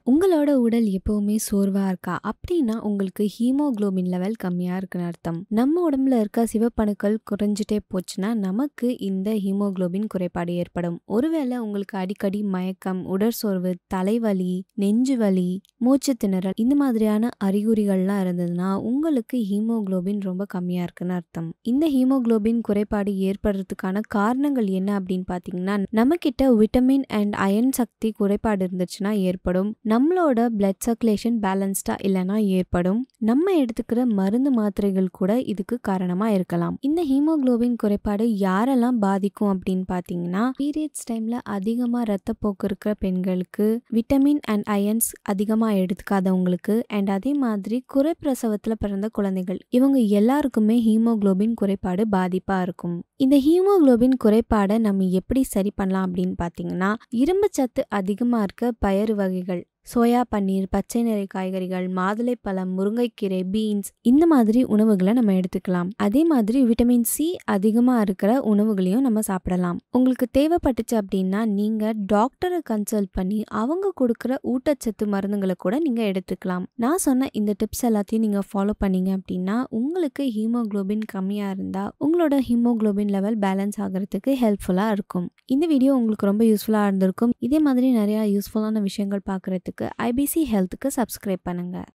உங்களோட உடல் எப்பவுமே சோர்வா இருக்கா அப்படின்னா உங்களுக்கு ஹீமோகுளோபின் லெவல் கம்மியா இருக்குன்னு அர்த்தம் நம்ம உடம்புல இருக்க சிவப்பணுக்கள் குறைஞ்சிட்டே போச்சுன்னா நமக்கு இந்த ஹீமோகுளோபின் குறைபாடு ஏற்படும் ஒருவேளை உங்களுக்கு அடிக்கடி மயக்கம் உடற்சோர்வு தலைவலி நெஞ்சு வலி மூச்சு திணறல் இந்த மாதிரியான அறிகுறிகள்லாம் இருந்ததுன்னா உங்களுக்கு ஹீமோகுளோபின் ரொம்ப கம்மியா இருக்குன்னு அர்த்தம் இந்த ஹீமோகுளோபின் குறைபாடு ஏற்படுறதுக்கான காரணங்கள் என்ன அப்படின்னு பார்த்தீங்கன்னா நம்ம கிட்ட விட்டமின் அண்ட் அயன் சக்தி குறைபாடு இருந்துச்சுன்னா ஏற்படும் நம்மளோட பிளட் சர்க்குலேஷன் பேலன்ஸ்டா இல்லைன்னா ஏற்படும் நம்ம எடுத்துக்கிற மருந்து மாத்திரைகள் கூட இதுக்கு காரணமா இருக்கலாம் இந்த ஹீமோகுளோபின் குறைபாடு யாரெல்லாம் பாதிக்கும் அப்படின்னு பார்த்தீங்கன்னா பீரியட்ஸ் டைம்ல அதிகமா ரத்தப்போக்கு இருக்கிற பெண்களுக்கு விட்டமின் அண்ட் அயன்ஸ் அதிகமா எடுத்துக்காதவங்களுக்கு அண்ட் அதே மாதிரி குறைப்பிரசவத்துல பிறந்த குழந்தைகள் இவங்க எல்லாருக்குமே ஹீமோகுளோபின் குறைபாடு பாதிப்பா இருக்கும் இந்த ஹீமோகுளோபின் குறைபாடை நம்ம எப்படி சரி பண்ணலாம் அப்படின்னு பார்த்தீங்கன்னா இரும்பு சத்து அதிகமா இருக்க பயறு வகைகள் சோயா பன்னீர் பச்சை நிற காய்கறிகள் மாதுளைப்பழம் முருங்கைக்கீரை பீன்ஸ் இந்த மாதிரி உணவுகளை நம்ம எடுத்துக்கலாம் அதே மாதிரி விட்டமின் சி அதிகமாக இருக்கிற உணவுகளையும் நம்ம சாப்பிடலாம் உங்களுக்கு தேவைப்பட்டுச்சு அப்படின்னா நீங்கள் டாக்டரை கன்சல்ட் பண்ணி அவங்க கொடுக்குற ஊட்டச்சத்து மருந்துகளை கூட நீங்கள் எடுத்துக்கலாம் நான் சொன்ன இந்த டிப்ஸ் எல்லாத்தையும் நீங்கள் ஃபாலோ பண்ணீங்க அப்படின்னா உங்களுக்கு ஹீமோகுளோபின் கம்மியாக இருந்தால் உங்களோட ஹீமோகுளோபின் லெவல் பேலன்ஸ் ஆகிறதுக்கு ஹெல்ப்ஃபுல்லாக இருக்கும் இந்த வீடியோ உங்களுக்கு ரொம்ப யூஸ்ஃபுல்லாக இருந்திருக்கும் இதே மாதிரி நிறையா யூஸ்ஃபுல்லான விஷயங்கள் பார்க்குறதுக்கு ஐபிசி ஹெல்த்துக்கு சப்ஸ்கிரைப் பண்ணுங்கள்